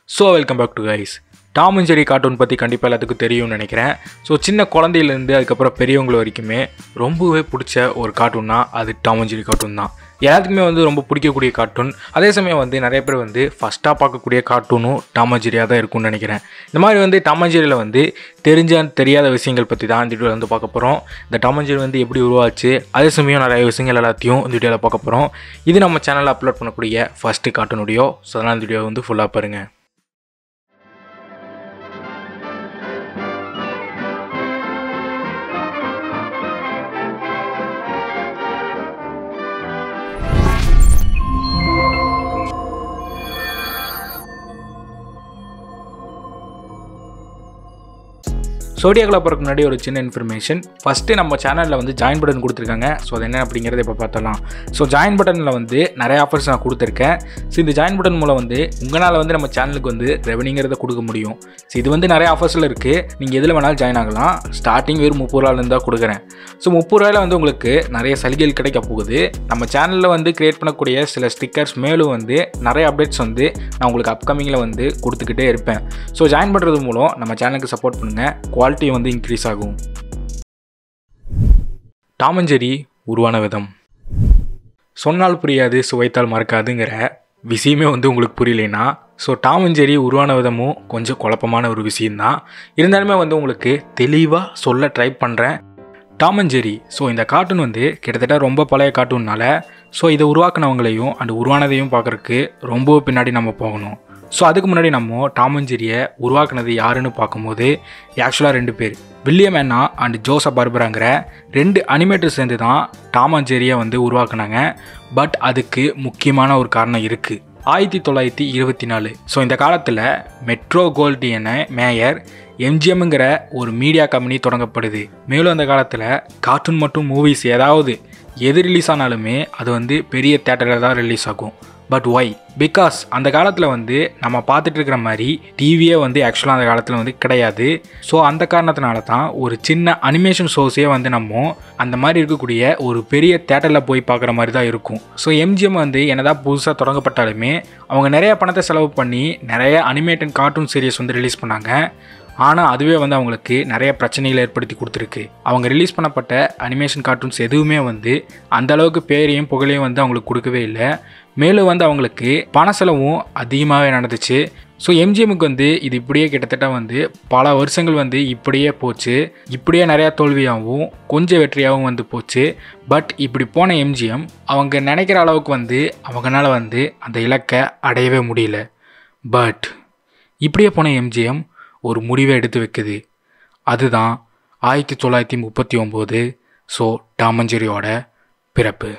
so welcome back to guys Tom and Jerry cartoon பற்றி கண்டிப்பாக எல்லாத்துக்கும் தெரியும்னு நினைக்கிறேன் ஸோ சின்ன குழந்தையிலேருந்து அதுக்கப்புறம் பெரியவங்க வரைக்குமே ரொம்பவே பிடிச்ச ஒரு கார்ட்டூன்னா அது டாம் அண்ட் ஜெரி கார்ட்டூன் தான் எல்லாத்துக்குமே வந்து ரொம்ப பிடிக்கக்கூடிய கார்ட்டூன் அதே சமயம் வந்து நிறைய பேர் வந்து ஃபஸ்ட்டாக பார்க்கக்கூடிய கார்ட்டூனும் டாம் அண்ட் ஜெரியாக தான் இருக்கும்னு நினைக்கிறேன் இந்த மாதிரி வந்து டாம் அண்ட் ஜெரியில் வந்து தெரிஞ்ச தெரியாத விஷயங்கள் பற்றி தான் இந்த வீடியோவில் வந்து பார்க்க போகிறோம் இந்த டாம் அண்ட் ஜெரி வந்து எப்படி உருவாச்சு அதே சமயம் நிறைய விஷயங்கள் எல்லாத்தையும் இந்த வீடியோவில் பார்க்க போகிறோம் இது நம்ம சேனலில் அப்லோட் பண்ணக்கூடிய ஃபஸ்ட்டு கார்ட்டூன் வீடியோ ஸோ அதனால் இந்த வீடியோ வந்து ஃபுல்லாக பாருங்கள் சோடியா கிளப் போகிறதுக்கு முன்னாடி ஒரு சின்ன இன்ஃபர்மேஷன் ஃபஸ்ட்டு நம்ம சேனலில் வந்து ஜாயின் பட்டன் கொடுத்துருக்காங்க ஸோ அது என்ன அப்படிங்கிறத இப்போ பார்த்தலாம் ஸோ ஜாயின் பட்டனில் வந்து நிறைய ஆஃபர்ஸ் நான் கொடுத்துருக்கேன் ஸோ இந்த ஜாயின் பட்டன் மூலம் வந்து உங்களால் வந்து நம்ம சேனலுக்கு வந்து ரெவன்யூங்கிறத கொடுக்க முடியும் ஸோ இது வந்து நிறைய ஆஃபர்ஸில் இருக்குது நீங்கள் எதில் வேணாலும் ஜாயின் ஆகலாம் ஸ்டார்டிங் வெறும் முப்பது ரூபாயிலேருந்து தான் கொடுக்குறேன் ஸோ முப்பது ரூபாயில் வந்து உங்களுக்கு நிறைய சலுகைகள் கிடைக்க போகுது நம்ம சேனலில் வந்து க்ரியேட் பண்ணக்கூடிய சில ஸ்டிக்கர்ஸ் மேலும் வந்து நிறைய அப்டேட்ஸ் வந்து நான் உங்களுக்கு அப்கமிங்கில் வந்து கொடுத்துக்கிட்டே இருப்பேன் ஸோ ஜாயின் பண்ணுறது மூலம் நம்ம சேனலுக்கு சப்போர்ட் பண்ணுங்கள் குவாலிட்டி வந்து இன்க்ரீஸ் ஆகும் டாம் அண்ட் ஜெரி உருவான விதம் சொன்னால் புரியாது சுவைத்தால் மறக்காதுங்கிற விஷயமே வந்து உங்களுக்கு புரியலைன்னா ஸோ டாம் அண்ட் ஜெரி உருவான விதமும் கொஞ்சம் குழப்பமான ஒரு விஷயந்தான் இருந்தாலுமே வந்து உங்களுக்கு தெளிவாக சொல்ல ட்ரை பண்ணுறேன் டாம் அண்ட் ஜெரி ஸோ இந்த கார்ட்டூன் வந்து கிட்டத்தட்ட ரொம்ப பழைய கார்ட்டூன்னால ஸோ இதை உருவாக்குனவங்களையும் அந்த உருவானதையும் பார்க்குறக்கு ரொம்ப பின்னாடி நம்ம போகணும் ஸோ அதுக்கு முன்னாடி நம்ம டாம் அண்ட் ஜெரியை உருவாக்குனது யாருன்னு பார்க்கும்போது ஆக்சுவலாக ரெண்டு பேர் வில்லியம் அண்ணா அண்ட் ஜோசப் பார்பராங்கிற ரெண்டு அனிமேட்டர் சேர்ந்து தான் டாம் அண்ட் ஜெரியை வந்து உருவாக்குனாங்க பட் அதுக்கு முக்கியமான ஒரு காரணம் இருக்குது ஆயிரத்தி தொள்ளாயிரத்தி இருபத்தி நாலு ஸோ இந்த காலத்தில் மெட்ரோ கோல்டியன மேயர் எம்ஜிஎம்ங்கிற ஒரு மீடியா கம்பெனி தொடங்கப்படுது மேலும் அந்த காலத்தில் கார்ட்டூன் மற்றும் மூவிஸ் ஏதாவது எது ரிலீஸ் ஆனாலுமே அது வந்து பெரிய தேட்டரில் தான் ரிலீஸ் ஆகும் பட் ஒய் பிகாஸ் அந்த காலத்தில் வந்து நம்ம பார்த்துட்டு இருக்கிற மாதிரி டிவியே வந்து ஆக்சுவலாக அந்த காலத்தில் வந்து கிடையாது ஸோ அந்த காரணத்தினால தான் ஒரு சின்ன அனிமேஷன் ஷோஸே வந்து நம்ம அந்த மாதிரி இருக்கக்கூடிய ஒரு பெரிய தேட்டரில் போய் பார்க்குற மாதிரி தான் இருக்கும் ஸோ எம்ஜிஎம் வந்து என்னதான் புதுசாக தொடங்கப்பட்டாலுமே அவங்க நிறைய பணத்தை செலவு பண்ணி நிறைய அனிமேட்டட் கார்ட்டூன் சீரியஸ் வந்து ரிலீஸ் பண்ணாங்க ஆனால் அதுவே வந்து அவங்களுக்கு நிறைய பிரச்சனைகளை ஏற்படுத்தி கொடுத்துருக்கு அவங்க ரிலீஸ் பண்ணப்பட்ட அனிமேஷன் கார்ட்டூன்ஸ் எதுவுமே வந்து அந்த அளவுக்கு பேரையும் புகழையும் வந்து அவங்களுக்கு கொடுக்கவே இல்லை மேலும் வந்து அவங்களுக்கு பண செலவும் அதிகமாகவே நடந்துச்சு ஸோ எம்ஜிஎம்முக்கு வந்து இது இப்படியே கிட்டத்தட்ட வந்து பல வருஷங்கள் வந்து இப்படியே போச்சு இப்படியே நிறையா தோல்வியாகவும் கொஞ்சம் வெற்றியாகவும் வந்து போச்சு பட் இப்படி போன எம்ஜிஎம் அவங்க நினைக்கிற அளவுக்கு வந்து அவங்களால வந்து அந்த இலக்கை அடையவே முடியல பட் இப்படியே போன எம்ஜிஎம் ஒரு முடிவை எடுத்து வைக்குது அதுதான் ஆயிரத்தி தொள்ளாயிரத்தி முப்பத்தி ஒம்பது ஸோ டாமஞ்சேரியோட பிறப்பு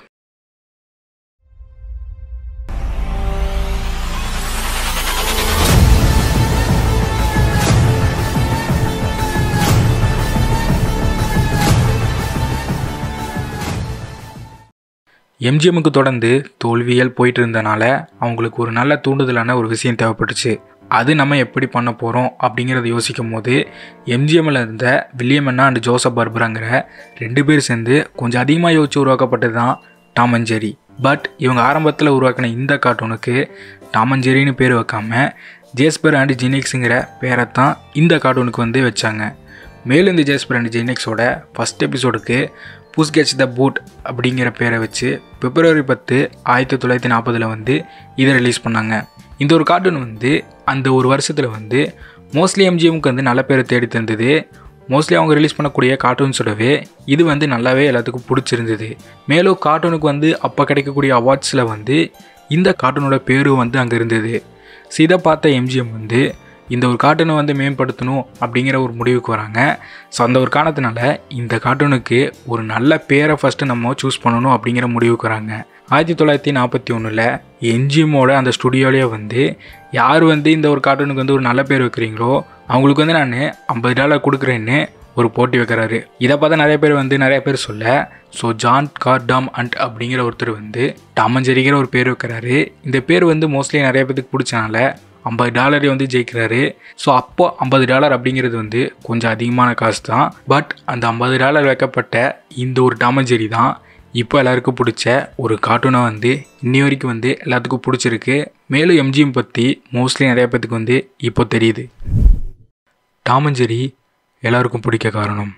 எம்ஜிஎம்முக்கு தொடர்ந்து தோல்வியல் போயிட்டு இருந்தனால அவங்களுக்கு ஒரு நல்ல தூண்டுதலான ஒரு விஷயம் தேவைப்பட்டுச்சு அது நம்ம எப்படி பண்ண போகிறோம் அப்படிங்கிறத யோசிக்கும் போது எம்ஜிஎம்மில் இருந்த வில்லியம் அண்ணா அண்ட் ஜோசப் பர்பராங்கிற ரெண்டு பேர் சேர்ந்து கொஞ்சம் அதிகமாக யோசிச்சு உருவாக்கப்பட்டது தான் டாம் அண்ட் ஜெரி பட் இவங்க ஆரம்பத்தில் உருவாக்கின இந்த கார்ட்டூனுக்கு டாம் அண்ட் ஜெரின்னு பேர் வைக்காம ஜேஸ்பர் அண்ட் ஜினிக்ஸுங்கிற பேரை தான் இந்த கார்ட்டூனுக்கு வந்து வச்சாங்க மேலும் இந்த ஜேஸ்பர் அண்ட் ஜெனிக்ஸோட ஃபஸ்ட் எபிசோடுக்கு புஸ் கெட்ச் த பூட் அப்படிங்கிற பேரை வச்சு பிப்ரவரி பத்து ஆயிரத்தி தொள்ளாயிரத்தி நாற்பதில் வந்து இதை ரிலீஸ் பண்ணாங்க இந்த ஒரு கார்ட்டூன் வந்து அந்த ஒரு வருஷத்தில் வந்து மோஸ்ட்லி எம்ஜிஎம்க்கு வந்து நல்ல பேரை தேடி தந்தது மோஸ்ட்லி அவங்க ரிலீஸ் பண்ணக்கூடிய கார்ட்டூன்ஸோடவே இது வந்து நல்லாவே எல்லாத்துக்கும் பிடிச்சிருந்தது மேலும் கார்ட்டூனுக்கு வந்து அப்போ கிடைக்கக்கூடிய அவார்ட்ஸில் வந்து இந்த கார்ட்டூனோட பேரும் வந்து அங்கே இருந்தது ஸோ இதை பார்த்த எம்ஜிஎம் வந்து இந்த ஒரு கார்ட்டூனை வந்து மேம்படுத்தணும் அப்படிங்கிற ஒரு முடிவுக்கு வராங்க ஸோ அந்த ஒரு காரணத்தினால இந்த கார்ட்டூனுக்கு ஒரு நல்ல பேரை ஃபஸ்ட்டு நம்ம சூஸ் பண்ணணும் அப்படிங்கிற முடிவுக்கு வராங்க ஆயிரத்தி தொள்ளாயிரத்தி நாற்பத்தி ஒன்றில் என்ஜிஎம்மோட அந்த ஸ்டுடியோலேயே வந்து யார் வந்து இந்த ஒரு கார்ட்டூனுக்கு வந்து ஒரு நல்ல பேர் வைக்கிறீங்களோ அவங்களுக்கு வந்து நான் ஐம்பது டாலர் கொடுக்குறேன்னு ஒரு போட்டி வைக்கிறாரு இதை பார்த்தா நிறைய பேர் வந்து நிறைய பேர் சொல்ல ஸோ ஜான் கார்டாம் அண்ட் அப்படிங்கிற ஒருத்தர் வந்து டாமஞ்சரிங்கிற ஒரு பேர் வைக்கிறாரு இந்த பேர் வந்து மோஸ்ட்லி நிறைய பேருக்கு பிடிச்சனால ஐம்பது டாலரை வந்து ஜெயிக்கிறாரு ஸோ அப்போ ஐம்பது டாலர் அப்படிங்கிறது வந்து கொஞ்சம் அதிகமான காசு தான் பட் அந்த ஐம்பது டாலர் வைக்கப்பட்ட இந்த ஒரு டாமஞ்சேரி தான் இப்போ எல்லாருக்கும் பிடிச்ச ஒரு கார்ட்டூனை வந்து இன்னி வரைக்கும் வந்து எல்லாத்துக்கும் பிடிச்சிருக்கு மேலும் எம்ஜிஎம் பற்றி மோஸ்ட்லி நிறைய பேத்துக்கு வந்து இப்போ தெரியுது டாமஞ்சேரி எல்லாருக்கும் பிடிக்க காரணம்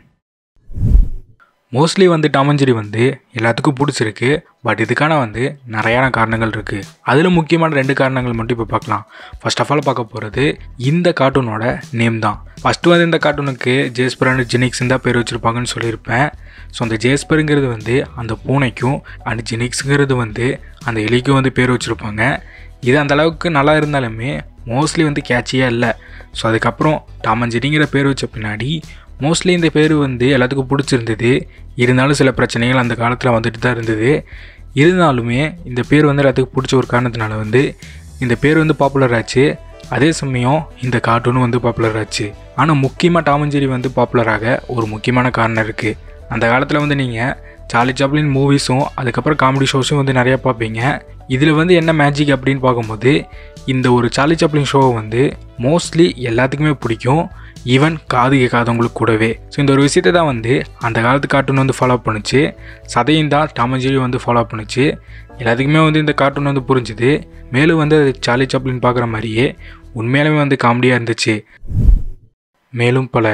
மோஸ்ட்லி வந்து டாமஞ்சேரி வந்து எல்லாத்துக்கும் பிடிச்சிருக்கு பட் இதுக்கான வந்து நிறையான காரணங்கள் இருக்குது அதில் முக்கியமான ரெண்டு காரணங்கள் மட்டும் இப்போ பார்க்கலாம் ஃபர்ஸ்ட் ஆஃப் ஆல் பார்க்க போகிறது இந்த கார்ட்டூனோட நேம் தான் ஃபஸ்ட்டு வந்து இந்த கார்ட்டூனுக்கு ஜேஸ்பர் அண்ட் ஜெனிக்ஸ் தான் பேர் வச்சுருப்பாங்கன்னு சொல்லியிருப்பேன் ஸோ அந்த ஜேஸ்பருங்கிறது வந்து அந்த பூனைக்கும் அண்ட் ஜெனிக்ஸுங்கிறது வந்து அந்த எலிக்கும் வந்து பேர் வச்சுருப்பாங்க இது அந்த அளவுக்கு நல்லா இருந்தாலுமே மோஸ்ட்லி வந்து கேட்சியாக இல்லை ஸோ அதுக்கப்புறம் டாமஞ்செடிங்கிற பேர் வச்ச பின்னாடி மோஸ்ட்லி இந்த பேர் வந்து எல்லாத்துக்கும் பிடிச்சிருந்தது இருந்தாலும் சில பிரச்சனைகள் அந்த காலத்தில் வந்துட்டு தான் இருந்தது இருந்தாலுமே இந்த பேர் வந்து எல்லாத்துக்கும் பிடிச்ச ஒரு காரணத்தினால வந்து இந்த பேர் வந்து பாப்புலர் ஆச்சு அதே சமயம் இந்த கார்ட்டூனும் வந்து பாப்புலர் ஆச்சு ஆனால் முக்கியமாக டாமஞ்சேரி வந்து பாப்புலராக ஒரு முக்கியமான காரணம் இருக்குது அந்த காலத்தில் வந்து நீங்கள் சார்லி சாப்ளின் மூவிஸும் அதுக்கப்புறம் காமெடி ஷோஸும் வந்து நிறையா பார்ப்பீங்க இதில் வந்து என்ன மேஜிக் அப்படின்னு பார்க்கும்போது இந்த ஒரு சார்லி சாப்ளின் ஷோவை வந்து மோஸ்ட்லி எல்லாத்துக்குமே பிடிக்கும் ஈவன் காது கேட்காதவங்களுக்கு கூடவே ஸோ இந்த ஒரு விஷயத்தை தான் வந்து அந்த காலத்து கார்ட்டூன் வந்து ஃபாலோ பண்ணுச்சு சதையும் தான் டாமஞ்சேரி வந்து ஃபாலோ பண்ணுச்சு எல்லாத்துக்குமே வந்து இந்த கார்ட்டூன் வந்து புரிஞ்சுது மேலும் வந்து அது சார்லி சாப்ளின் பார்க்குற மாதிரியே உண்மையாலுமே வந்து காமெடியாக இருந்துச்சு மேலும் பல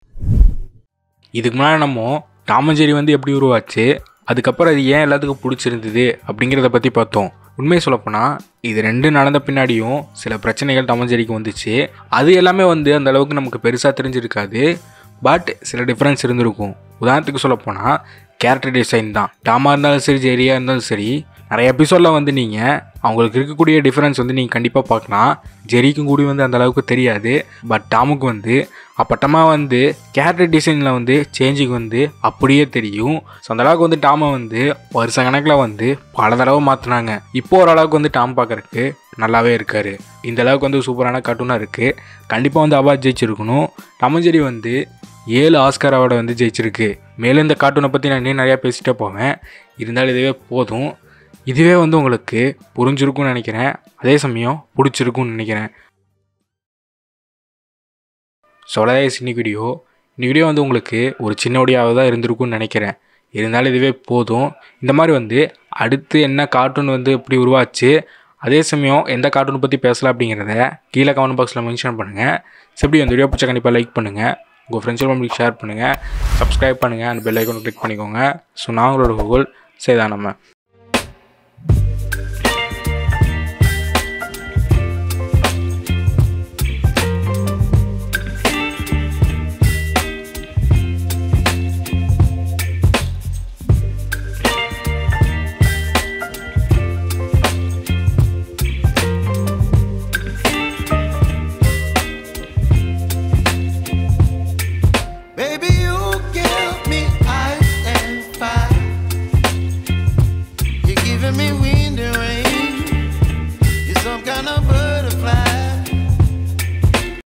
இதுக்கு முன்னாடி நம்ம டாமஞ்சேரி வந்து எப்படி உருவாச்சு அதுக்கப்புறம் அது ஏன் எல்லாத்துக்கும் பிடிச்சிருந்தது அப்படிங்கிறத பற்றி பார்த்தோம் உண்மையை சொல்லப்போனால் இது ரெண்டு நடந்த பின்னாடியும் சில பிரச்சனைகள் டாமஞ்சேரிக்கு வந்துச்சு அது எல்லாமே வந்து அந்த அளவுக்கு நமக்கு பெருசாக தெரிஞ்சிருக்காது பட் சில டிஃப்ரென்ஸ் இருந்திருக்கும் உதாரணத்துக்கு சொல்லப்போனால் கேரக்டர் டிசைன் தான் டாமாக இருந்தாலும் சரி ஜெரியாக இருந்தாலும் சரி நிறைய எபிசோடில் வந்து நீங்கள் அவங்களுக்கு இருக்கக்கூடிய டிஃப்ரென்ஸ் வந்து நீங்கள் கண்டிப்பாக பார்க்கலாம் ஜெரிக்கும் கூடி வந்து அந்த அளவுக்கு தெரியாது பட் டாமுக்கு வந்து அப்பட்டமாக வந்து கேரக்டர் டிசைனில் வந்து சேஞ்சிங் வந்து அப்படியே தெரியும் ஸோ அந்த அளவுக்கு வந்து டாமை வந்து வருஷ கணக்கில் வந்து பல தடவை மாற்றினாங்க இப்போ ஓரளவுக்கு வந்து டாம் பார்க்குறக்கு நல்லாவே இருக்கார் இந்த அளவுக்கு வந்து சூப்பரான கார்ட்டூனாக இருக்குது கண்டிப்பாக வந்து அவார்ட் ஜெயிச்சிருக்கணும் டாமஞ்சேரி வந்து ஏழு ஆஸ்கார் அவார்டை வந்து ஜெயிச்சிருக்கு மேலும் இந்த கார்ட்டூனை பற்றி நான் இன்னும் நிறையா பேசிட்டே போவேன் இருந்தாலும் இதுவே போதும் இதுவே வந்து உங்களுக்கு புரிஞ்சிருக்கும்னு நினைக்கிறேன் அதே சமயம் பிடிச்சிருக்கும்னு நினைக்கிறேன் சொலதேஸ் இன்னைக்கு வீடியோ இந்த வீடியோ வந்து உங்களுக்கு ஒரு சின்ன வீடியோவாக தான் இருந்திருக்கும்னு நினைக்கிறேன் இருந்தாலும் இதுவே போதும் இந்த மாதிரி வந்து அடுத்து என்ன கார்ட்டூன் வந்து இப்படி உருவாச்சு அதே சமயம் எந்த கார்ட்டூன் பற்றி பேசலாம் அப்படிங்கிறத கீழே கமெண்ட் பாக்ஸில் மென்ஷன் பண்ணுங்கள் ஸோ எப்படி அந்த வீடியோ பிடிச்சா கண்டிப்பாக லைக் பண்ணுங்கள் உங்கள் ஃப்ரெண்ட்ஸ் ஃபேமிலிக்கு ஷேர் பண்ணுங்கள் சப்ஸ்கிரைப் பண்ணுங்கள் அந்த பெல் ஐக்கான் கிளிக் பண்ணிக்கோங்க ஸோ நான் உங்களோட கூகுள் சேதானம்ம